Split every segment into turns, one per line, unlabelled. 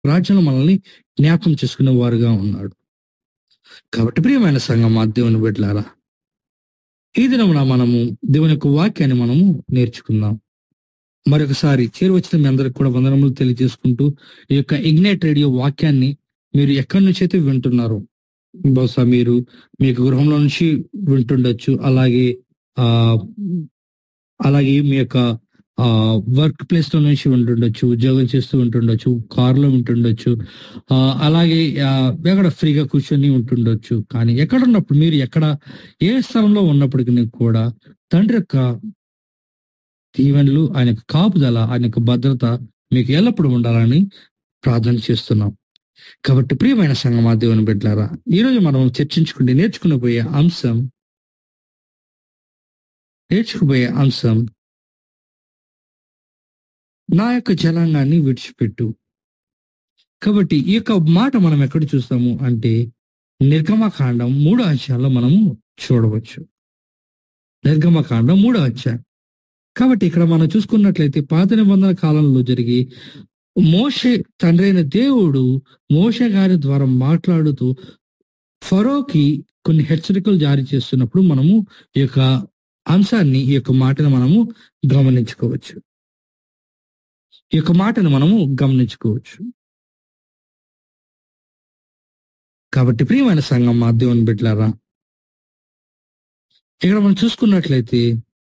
రాజ్యంలో మనల్ని జ్ఞాపకం చేసుకునే వారుగా ఉన్నాడు కాబట్టి ప్రియమైన సంఘం మా దేవుని బిడ్డలారా ఈ దినమున మనము దేవుని యొక్క వాక్యాన్ని మనము నేర్చుకుందాం మరొకసారి చేరువచ్చిన మీ అందరికి కూడా వందనములు తెలియజేసుకుంటూ ఈ యొక్క ఇగ్నైట్ రేడియో వాక్యాన్ని మీరు ఎక్కడి నుంచి అయితే వింటున్నారు బహుశా మీరు మీ యొక్క గృహంలో నుంచి వింటుండొచ్చు అలాగే ఆ అలాగే మీ యొక్క ఆ వర్క్ ప్లేస్ లో నుంచి వింటుండొచ్చు ఉద్యోగం చేస్తూ ఉంటుండొచ్చు కారులో వింటుండొచ్చు ఆ అలాగే ఆ, ఎక్కడ ఫ్రీగా కూర్చొని ఉంటుండొచ్చు కానీ ఎక్కడ ఉన్నప్పుడు మీరు ఎక్కడ ఏ స్థలంలో ఉన్నప్పటికీ కూడా తండ్రి యొక్క దీవెనలు ఆయన యొక్క కాపుదల ఆయన యొక్క భద్రత మీకు ఎల్లప్పుడూ ఉండాలని ప్రార్థన చేస్తున్నాం కాబట్టి ప్రియమైన సంగమా దేవుని బిడ్డలారా ఈరోజు మనం చర్చించుకుంటే నేర్చుకుని అంశం నేర్చుకుపోయే అంశం నా యొక్క జలాంగాన్ని విడిచిపెట్టు కాబట్టి ఈ యొక్క మాట మనం ఎక్కడ చూస్తాము అంటే నిర్గమకాండం మూడో అధ్యాయంలో మనము చూడవచ్చు నిర్గమకాండం మూడో అధ్యాయం కాబట్టి ఇక్కడ మనం చూసుకున్నట్లయితే పాత నిబంధన కాలంలో జరిగి మోషే తండ్రి అయిన దేవుడు మోషే గారి ద్వారా మాట్లాడుతూ ఫరోకి కొన్ని హెచ్చరికలు జారీ చేస్తున్నప్పుడు మనము ఈ యొక్క అంశాన్ని ఈ యొక్క మాటను మనము గమనించుకోవచ్చు ఈ యొక్క మాటను మనము గమనించుకోవచ్చు కాబట్టి ప్రియమైన సంఘం మా దేవుని బిడ్డలారా ఇక్కడ మనం చూసుకున్నట్లయితే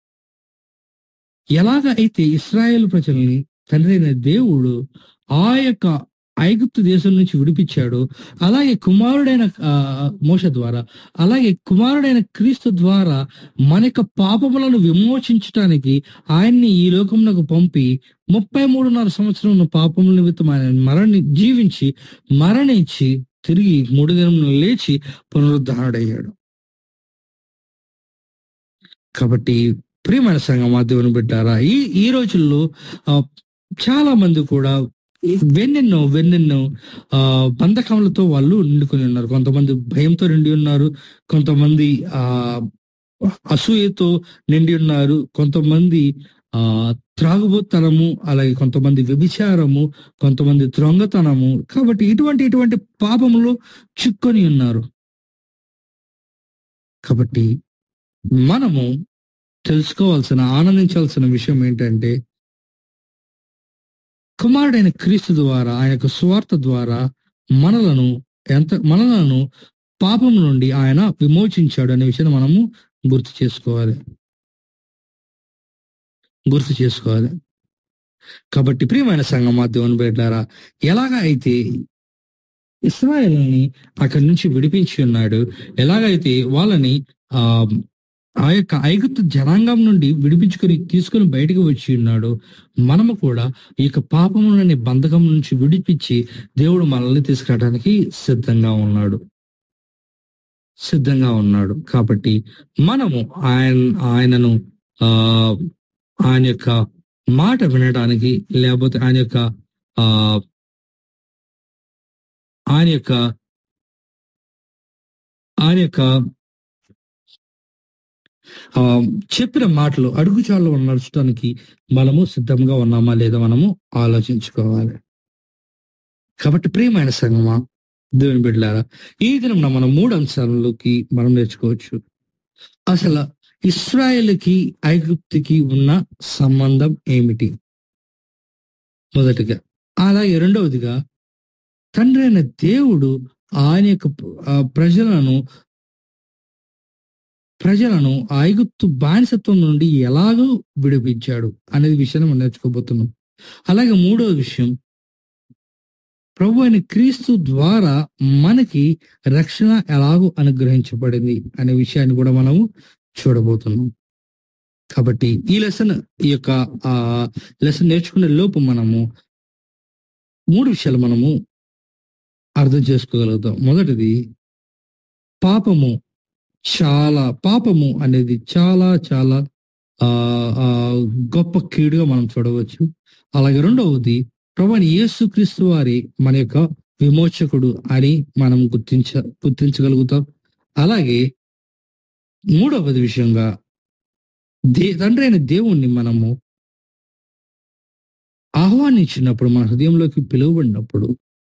ఎలాగ అయితే ఇస్రాయేల్ ప్రజల్ని తండ్రి అయిన దేవుడు ఆ యొక్క ఐగుప్తు దేశం నుంచి విడిపించాడు అలాగే కుమారుడైన ఆ, మోష ద్వారా అలాగే కుమారుడైన క్రీస్తు ద్వారా మన యొక్క పాపములను విమోచించటానికి ఆయన్ని ఈ లోకమునకు పంపి ముప్పై మూడున్నర సంవత్సరం పాపముల నిమిత్తం ఆయన మరణి జీవించి మరణించి తిరిగి మూడు దినములు లేచి పునరుద్ధరణయ్యాడు కాబట్టి ప్రియమైన సంఘం మా దేవుని బిడ్డారా ఈ ఈ రోజుల్లో ఆ, చాలా మంది కూడా వెన్నెన్నో వెన్నెన్నో ఆ బంధకములతో వాళ్ళు నిండుకొని ఉన్నారు కొంతమంది భయంతో నిండి ఉన్నారు కొంతమంది ఆ అసూయతో నిండి ఉన్నారు కొంతమంది ఆ త్రాగుబోతనము అలాగే కొంతమంది వ్యభిచారము కొంతమంది త్రొంగతనము కాబట్టి ఇటువంటి ఇటువంటి పాపములు చిక్కొని ఉన్నారు కాబట్టి మనము తెలుసుకోవాల్సిన ఆనందించాల్సిన విషయం ఏంటంటే కుమారుడైన క్రీస్తు ద్వారా ఆయన యొక్క స్వార్థ ద్వారా మనలను ఎంత మనలను పాపం నుండి ఆయన విమోచించాడు అనే విషయాన్ని మనము గుర్తు చేసుకోవాలి గుర్తు చేసుకోవాలి కాబట్టి ప్రియమైన సంఘం మా దేవుని బిడ్డారా ఎలాగ అయితే ఇస్రాయల్ని అక్కడి నుంచి విడిపించి ఉన్నాడు ఎలాగైతే వాళ్ళని ఆ ఆ యొక్క ఐగుప్తు జనాంగం నుండి విడిపించుకొని తీసుకొని బయటకు వచ్చి ఉన్నాడు మనము కూడా ఈ యొక్క పాపములని బంధకం నుంచి విడిపించి దేవుడు మనల్ని తీసుకురావడానికి సిద్ధంగా ఉన్నాడు సిద్ధంగా ఉన్నాడు కాబట్టి మనము ఆయన ఆయనను ఆ ఆయన యొక్క మాట వినడానికి లేకపోతే ఆయన యొక్క ఆ ఆయన యొక్క ఆయన యొక్క ఆ చెప్పిన మాటలు అడుగుచాల్లో నడచడానికి మనము సిద్ధంగా ఉన్నామా లేదా మనము ఆలోచించుకోవాలి కాబట్టి ప్రియమైన సంగమా దేవుని బిడ్డలారా ఈ దినం మనం మూడు అంశాలలోకి మనం నేర్చుకోవచ్చు అసలు ఇస్రాయేల్కి ఐగుప్తికి ఉన్న సంబంధం ఏమిటి మొదటిగా అలాగే రెండవదిగా తండ్రి అయిన దేవుడు ఆయన యొక్క ఆ, ప్రజలను ప్రజలను ఐగుప్తు బానిసత్వం నుండి ఎలాగో విడిపించాడు అనేది విషయాన్ని మనం నేర్చుకోబోతున్నాం అలాగే మూడవ విషయం ప్రభు అయిన క్రీస్తు ద్వారా మనకి రక్షణ ఎలాగో అనుగ్రహించబడింది అనే విషయాన్ని కూడా మనము చూడబోతున్నాం కాబట్టి ఈ లెసన్ ఈ యొక్క ఆ లెసన్ నేర్చుకునే లోపు మనము మూడు విషయాలు మనము అర్థం చేసుకోగలుగుతాం మొదటిది పాపము చాలా పాపము అనేది చాలా చాలా ఆ ఆ, గొప్ప కీడుగా మనం చూడవచ్చు అలాగే రెండవది ప్రభుని యేసుక్రీస్తు వారి మన యొక్క విమోచకుడు అని మనం గుర్తించ గుర్తించగలుగుతాం అలాగే మూడవది విషయంగా దే తండ్రి అయిన దేవుణ్ణి మనము ఆహ్వానించినప్పుడు మన హృదయంలోకి పిలువబడినప్పుడు